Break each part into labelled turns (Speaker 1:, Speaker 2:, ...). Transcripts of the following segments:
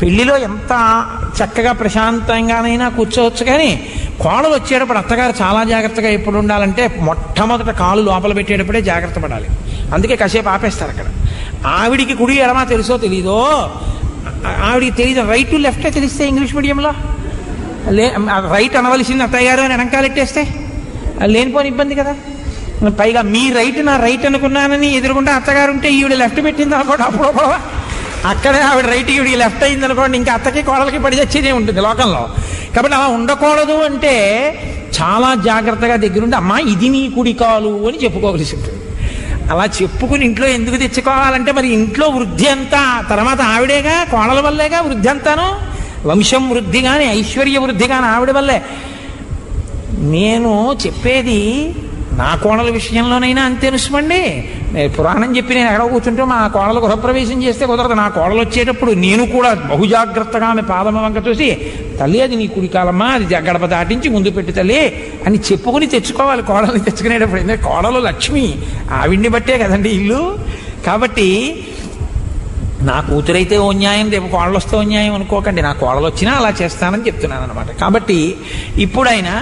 Speaker 1: పెళ్లిలో ఎంత చక్కగా ప్రశాంతంగానైనా కూర్చోవచ్చు కానీ కోడలు వచ్చేటప్పుడు అత్తగారు చాలా జాగ్రత్తగా ఎప్పుడు ఉండాలంటే మొట్టమొదట కాలు లోపల పెట్టేటప్పుడే జాగ్రత్త పడాలి అందుకే కాసేపు ఆపేస్తారు అక్కడ ఆవిడికి కుడి ఎడమా తెలుసో తెలీదో ఆ- ఆవిడికి తెలియదు రైట్ టు లెఫ్టే తెలిస్తే ఇంగ్లీష్ మీడియంలో లే రైట్ అనవలసింది అత్తయ్య గారు అని వెనకాలెట్టేస్తే అది లేనిపోని ఇబ్బంది కదా పైగా మీ రైట్ నా రైట్ అనుకున్నానని ఎదురుకుంటే అత్తగారు ఉంటే ఈవిడ లెఫ్ట్ పెట్టింది అనుకోండి అప్పుడు గొడవ. అక్కడే ఆవిడ రైట్ ఈవిడికి లెఫ్ట్ అయింది అనుకోండి ఇంకా అత్తకి కోడలకి పడి చచ్చేదే ఉంటుంది లోకంలో కాబట్టి అలా ఉండకూడదు అంటే చాలా జాగ్రత్తగా దగ్గరుండి అమ్మా ఇది నీ కుడి కాలు అని చెప్పుకోవలసి ఉంటుంది అలా చెప్పుకుని ఇంట్లో ఎందుకు తెచ్చుకోవాలంటే మరి ఇంట్లో వృద్ధి అంతా తర్వాత ఆవిడేగా కోడల వల్లేగా వృద్ధి అంతాను వంశం వృద్ధి కానీ ఐశ్వర్య వృద్ధి కానీ ఆవిడ వల్లే నేను చెప్పేది నా కోడల విషయంలోనైనా అంతే నిస్మండి నేను పురాణం చెప్పి నేను ఎక్కడ కూర్చుంటే మా కోడలు గృహప్రవేశం చేస్తే కుదరదు నా కోడలు వచ్చేటప్పుడు నేను కూడా బహుజాగ్రత్తగా ఆమె పాదమ వంక చూసి తల్లి అది నీ కుడికాలమ్మా అది జ- గడప దాటించి ముందు పెట్టి తల్లి అని చెప్పుకుని తెచ్చుకోవాలి కోడల్ని తెచ్చుకునేటప్పుడు ఎందుకంటే కోడలు లక్ష్మి ఆవిడ్ని బట్టే కదండి ఇల్లు కాబట్టి నా కూతురైతే ఓ న్యాయం రేపు కోడలు వస్తే ఓ న్యాయం అనుకోకండి నా కోడలు వచ్చినా అలా చేస్తానని చెప్తున్నాను అనమాట కాబట్టి ఇప్పుడైనా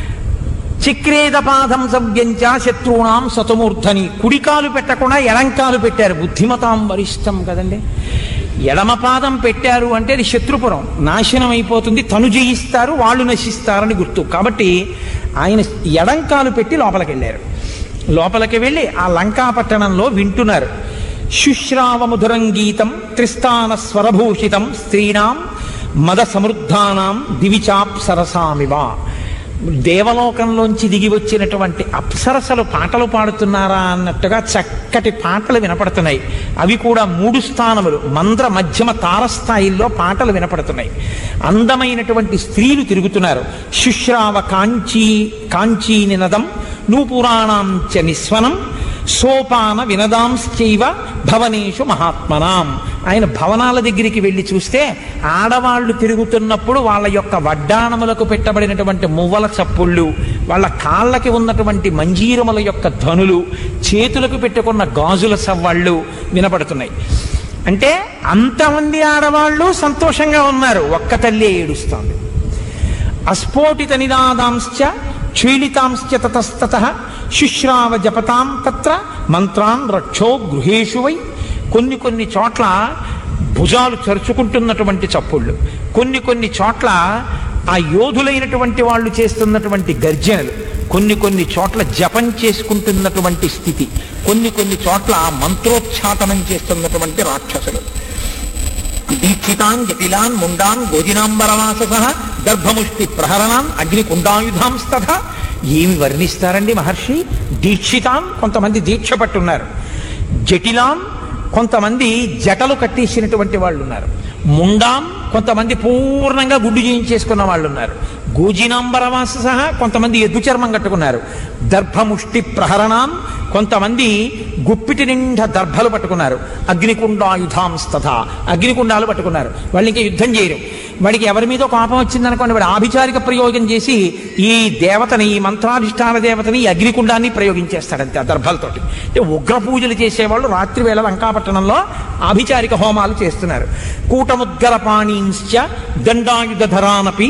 Speaker 1: చిక్రేద పాదం సవ్యంచ శత్రువునాం సతమూర్ధని కుడికాలు పెట్టకుండా ఎడంకాలు పెట్టారు బుద్ధిమతాం వరిష్టం కదండి ఎడమ పాదం పెట్టారు అంటే అది శత్రుపురం నాశనం అయిపోతుంది తను జయిస్తారు వాళ్ళు నశిస్తారని గుర్తు కాబట్టి ఆయన ఎడంకాలు పెట్టి లోపలికి వెళ్ళారు లోపలికి వెళ్ళి ఆ లంకా పట్టణంలో వింటున్నారు శుశ్రావముధురం గీతం త్రిస్థాన స్వరభూషితం స్త్రీణాం మద సమృద్ధానాం దివిచాప్ సరసామివ దేవలోకంలోంచి దిగి వచ్చినటువంటి అప్సరసలు పాటలు పాడుతున్నారా అన్నట్టుగా చక్కటి పాటలు వినపడుతున్నాయి అవి కూడా మూడు స్థానములు మంద్ర మధ్యమ తారస్థాయిల్లో పాటలు వినపడుతున్నాయి అందమైనటువంటి స్త్రీలు తిరుగుతున్నారు శుశ్రావ కాంచీ కాంచీ నినదం నూపురాణం చ నిస్వనం సోపాన వినదాంశ్చైవ భవనేషు మహాత్మనాం ఆయన భవనాల దగ్గరికి వెళ్ళి చూస్తే ఆడవాళ్లు తిరుగుతున్నప్పుడు వాళ్ళ యొక్క వడ్డాణములకు పెట్టబడినటువంటి మువ్వల చప్పుళ్ళు వాళ్ళ కాళ్ళకి ఉన్నటువంటి మంజీరముల యొక్క ధ్వనులు చేతులకు పెట్టుకున్న గాజుల సవ్వాళ్ళు వినపడుతున్నాయి అంటే అంతమంది ఆడవాళ్ళు సంతోషంగా ఉన్నారు ఒక్క తల్లి ఏడుస్తోంది అస్ఫోటిత నినాదాంశ్చ క్షీళితాంశ్చ తతస్తత శుశ్రావ జపతాం తత్ర మంత్రాన్ రక్షో గృహేషు వై కొన్ని కొన్ని చోట్ల భుజాలు చరుచుకుంటున్నటువంటి చప్పుళ్ళు కొన్ని కొన్ని చోట్ల ఆ యోధులైనటువంటి వాళ్ళు చేస్తున్నటువంటి గర్జనలు కొన్ని కొన్ని చోట్ల జపం చేసుకుంటున్నటువంటి స్థితి కొన్ని కొన్ని చోట్ల మంత్రోచ్చాటనం చేస్తున్నటువంటి రాక్షసులు దీక్షితాన్ జటిలాన్ ముండాన్ గోజినాంబరవాసస గర్భముష్టి ప్రహరణాన్ అగ్నికుండాయుధాంస్తథ ఏమి వర్ణిస్తారండి మహర్షి దీక్షితాన్ కొంతమంది దీక్ష పట్టున్నారు జటిలాన్ కొంతమంది జటలు కట్టేసినటువంటి వాళ్ళు ఉన్నారు ముండాం కొంతమంది పూర్ణంగా గుడ్డు చేయించేసుకున్న వాళ్ళు ఉన్నారు గోజినాంబరవాస సహా కొంతమంది ఎద్దు చర్మం కట్టుకున్నారు దర్భముష్టి ప్రహరణాం కొంతమంది గుప్పిటి నిండా దర్భలు పట్టుకున్నారు అగ్నికుండాయుధాంస్తథ అగ్నికుండాలు పట్టుకున్నారు వాళ్ళు ఇంకా యుద్ధం చేయరు వాడికి ఎవరి మీద కోపం వచ్చిందనుకోండి వాడు ఆభిచారిక ప్రయోగం చేసి ఈ దేవతని ఈ మంత్రాధిష్టాన దేవతని ఈ అగ్నికుండాన్ని ప్రయోగించేస్తాడంతే ఆ దర్భలతోటి అంటే ఉగ్ర పూజలు చేసేవాళ్ళు రాత్రి వేళ లంకాపట్టణంలో ఆభిచారిక హోమాలు చేస్తున్నారు కూటముద్గల పాణీంశ్చ దండాయుధరానపి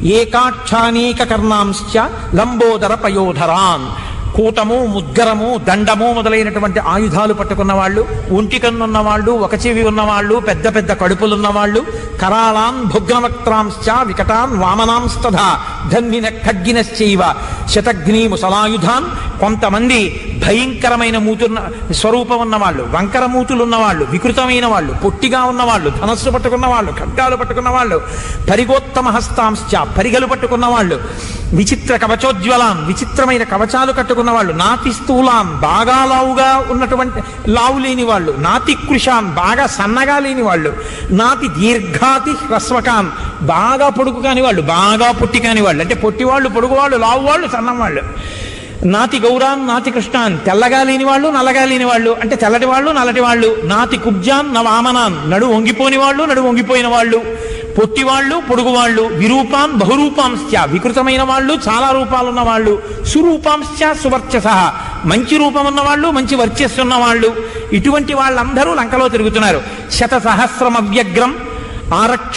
Speaker 1: ఏకాక్షానేక కర్ణాంశ్చ లంబోదర పయోధరాన్ కూటము ముద్గరము దండము మొదలైనటువంటి ఆయుధాలు పట్టుకున్న వాళ్ళు ఒంటికన్నున్న వాళ్ళు ఒక చెవి ఉన్నవాళ్ళు పెద్ద పెద్ద కడుపులున్న వాళ్ళు కరాళాన్ భుగ్నవక్త్రాంశ్చ వికటాన్ వామనాంస్తథ ధన్విన ఖడ్గినశ్చైవ శతగ్ని ముసలాయుధాన్ కొంతమంది భయంకరమైన మూతున్న స్వరూపం ఉన్నవాళ్ళు వంకర మూతులు ఉన్నవాళ్ళు వికృతమైన వాళ్ళు పొట్టిగా ఉన్నవాళ్ళు ధనస్సు పట్టుకున్న వాళ్ళు ఖడ్గాలు పట్టుకున్న వాళ్ళు పరిగోత్తమ హస్తాంశ్చ పరిగలు పట్టుకున్న వాళ్ళు విచిత్ర కవచోజ్వలాన్ విచిత్రమైన కవచాలు కట్టుకున్న వాళ్ళు నాతి స్థూలాన్ బాగా లావుగా ఉన్నటువంటి లావు లేని వాళ్ళు నాతి కృషాన్ బాగా సన్నగా లేని వాళ్ళు నాతి దీర్ఘాతి హ్రస్వకాన్ బాగా పొడుగు కాని వాళ్ళు బాగా పొట్టి కాని వాళ్ళు అంటే పొట్టి వాళ్ళు పొడుగు వాళ్ళు లావు వాళ్ళు సన్నం వాళ్ళు నాతి గౌరాన్ నాతి కృష్ణాన్ తెల్లగా లేని వాళ్ళు నల్లగా లేని వాళ్ళు అంటే తెల్లటి వాళ్ళు నల్లటి వాళ్ళు నాతి కుబ్జాన్ నా వామనాన్ నడు వంగిపోని వాళ్ళు నడు వంగిపోయిన వాళ్ళు పొట్టి వాళ్ళు పొడుగు వాళ్ళు విరూపాన్ బహురూపాంశ్చ వికృతమైన వాళ్ళు చాలా రూపాలు ఉన్న వాళ్ళు సురూపాంశ్చ సువర్చస మంచి రూపం ఉన్న వాళ్ళు మంచి వర్చస్సు ఉన్న వాళ్ళు ఇటువంటి వాళ్ళందరూ లంకలో తిరుగుతున్నారు శత సహస్రం అవ్యగ్రం ఆరక్ష